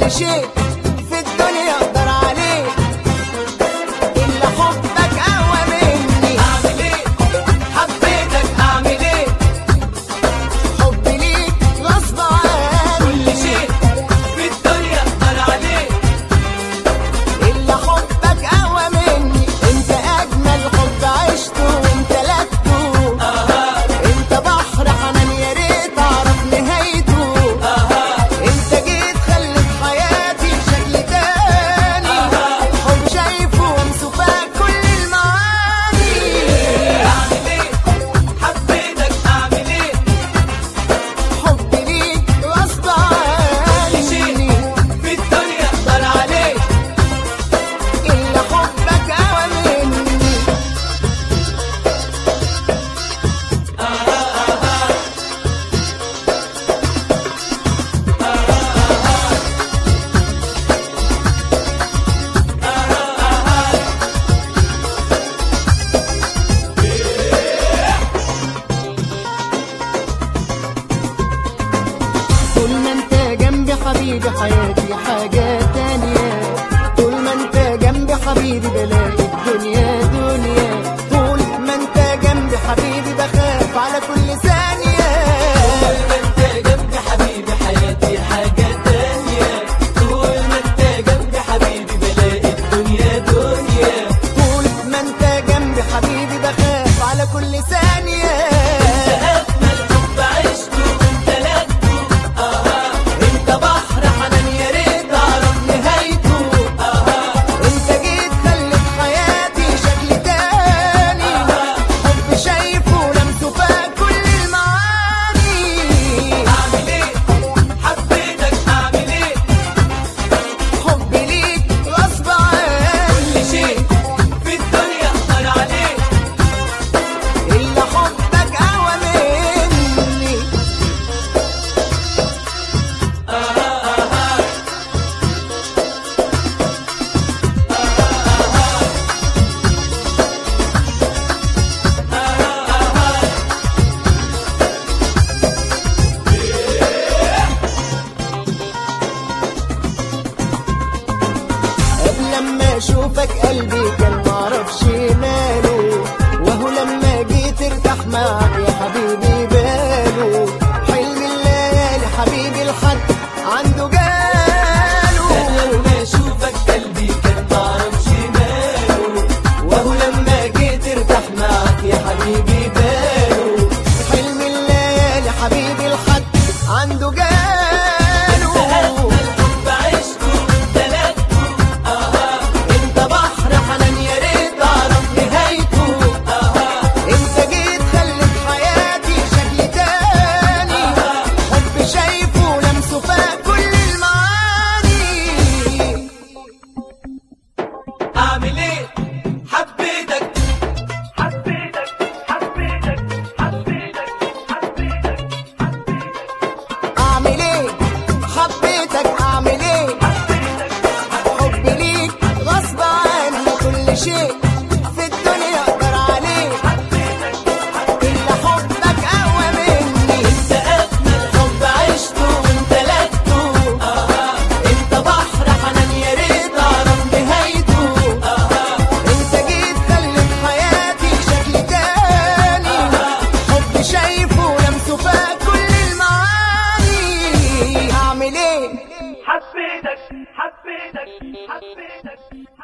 كل شيء في الدنيا اقدر عليه الا حبك اقوى مني اعمل ايه حبيتك اعمل ايه حبي ليك غصب عني كل شيء في الدنيا اقدر عليه الا حبك اقوى مني انت اجمل حب عشته وامتلكته انت بحر حنان يا ريت اعرف نهايته انت جيت خلت حياتي شكل تاني حب شايفه ومسوفاه كل المعاني اعمل ايه حبيتك اعمل ايه حبي ليك غصب كل شيء عني في الدنيا اقدر عليه الا حبك اقوى مني طول ما انت جنبي حبيبي حياتي حاجة تانية طول ما انت جنبي حبيبي بلاقي الدنيا دنيا طول ما انت جنبي حبيبي بخاف على كل ثانية طول ما انت جنبي حبيبي حياتي حاجة تانية طول ما انت جنبي حبيبي بلاقي الدنيا دنيا طول ما انت جنبي حبيبي بخاف على كل ثانية أجمل حب عشته وامتلكته انت بحر حنان يا ريت اعرف نهايته انت جيت خلت حياتي شكل تاني حب شايفه لمسه فيها كل المعاني أعمل إيه حبيتك أعمل إيه حبي ليك غصب كل عني شيء في الدنيا أقدر عليه الا حبك اقوى مني قبل لما اشوفك قلبي كان معرفش ماله وهو لما جيت ارتاح معك يا حبيبي باله حلم الليالي حبيبي الحد عنده جاله لما أشوفك قلبي كان معرفش ماله وهو لما جيت ارتاح معك يا حبيبي باله حلم الليالي حبيبي الحد عنده جاله أجمل حب عشته وامتلكته انت بحر حنان يا ريت اعرف نهايته انت جيت خلت حياتي شكل تاني حب شايفه لمسه فيها كل المعاني أعمل إيه حبيتك حبيتك حبيتك حبيتك حبيتك اعمل ايه حبيتك اعمل ايه حبي ليك غصب عني كل شيء في الدنيا اقدر عليه الا حبك اقوى مني انت اجمل حب عشته وامتلكته انت بحر حنان يا ريت اعرف نهايته انت جيت خلت حياتي شكل تاني حب شايفه لمسه فيها كل المعاني اعمل ايه حبيتك حبيتك حبيتك